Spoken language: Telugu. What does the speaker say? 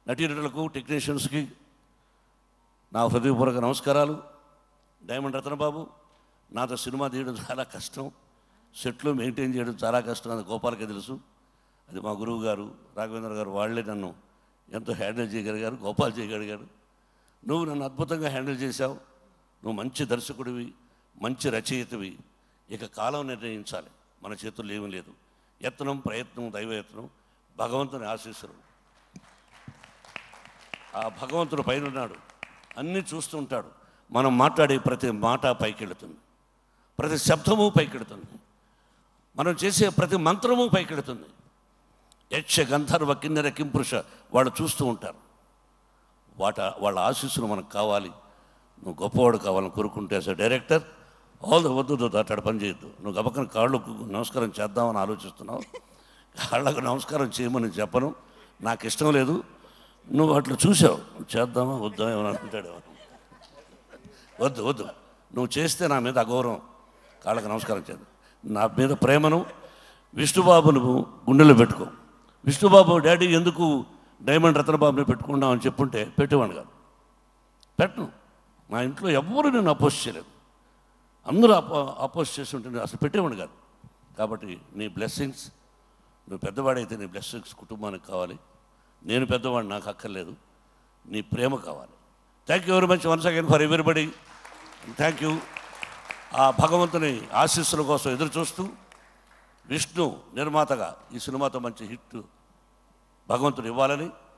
నటీనటులకు టెక్నీషియన్స్కి నా హృదయపూర్వక నమస్కారాలు డైమండ్ రత్నబాబు నాతో సినిమా తీయడం చాలా కష్టం సెట్లు మెయింటైన్ చేయడం చాలా కష్టం అది గోపాలకే తెలుసు అది మా గురువు గారు రాఘవేంద్ర గారు వాళ్ళే నన్ను ఎంతో హ్యాండిల్ చేయగలిగారు గోపాల్ చేయగలిగారు నువ్వు నన్ను అద్భుతంగా హ్యాండిల్ చేశావు నువ్వు మంచి దర్శకుడివి మంచి రచయితవి ఇక కాలం నిర్ణయించాలి మన చేతుల్లో ఏమీ లేదు యత్నం ప్రయత్నం దైవయత్నం భగవంతుని ఆశీస్సులు ఆ భగవంతుడు పైన ఉన్నాడు అన్నీ చూస్తూ ఉంటాడు మనం మాట్లాడే ప్రతి మాట పైకెళ్తుంది ప్రతి శబ్దము పైకెడుతుంది మనం చేసే ప్రతి మంత్రము పైకెడుతుంది యక్ష గంధర్వ కిన్నెర కింపురుష వాళ్ళు చూస్తూ ఉంటారు వాట వాళ్ళ ఆశీస్సులు మనకు కావాలి నువ్వు గొప్పవాడు కావాలని కోరుకుంటే అసలు డైరెక్టర్ ఆల్ ద వద్దు వద్దు అట్టాడు పని చేయొద్దు నువ్వు గబక్కన కాళ్ళకు నమస్కారం చేద్దామని ఆలోచిస్తున్నావు కాళ్ళకు నమస్కారం చేయమని చెప్పను నాకు ఇష్టం లేదు నువ్వు అట్లా చూసావు చేద్దామా వద్దా ఏమని అంటాడు వద్దు వద్దు నువ్వు చేస్తే నా మీద అగౌరవం కాళ్ళకు నమస్కారం చేద్దాం నా మీద ప్రేమను విష్ణుబాబును గుండెలో పెట్టుకో విష్ణుబాబు డాడీ ఎందుకు డైమండ్ రత్నబాబుని పెట్టుకున్నావు అని చెప్పుంటే పెట్టేవాడు కాదు పెట్టను మా ఇంట్లో ఎవ్వరూ నేను అపోజ్ చేయలేదు అందరూ అపో అపోజ్ చేసి ఉంటే నేను అసలు పెట్టేవాడు కాదు కాబట్టి నీ బ్లెస్సింగ్స్ నువ్వు పెద్దవాడైతే నీ బ్లెస్సింగ్స్ కుటుంబానికి కావాలి నేను పెద్దవాడు నాకు అక్కర్లేదు నీ ప్రేమ కావాలి thank you very much once again for everybody thank you ఆ భగవంతుని ఆశీస్సుల కోసం ఎదురు చూస్తూ విష్ణు నిర్మాతగా ఈ సినిమాతో మంచి హిట్ భగవంతుడు ఇవ్వాలని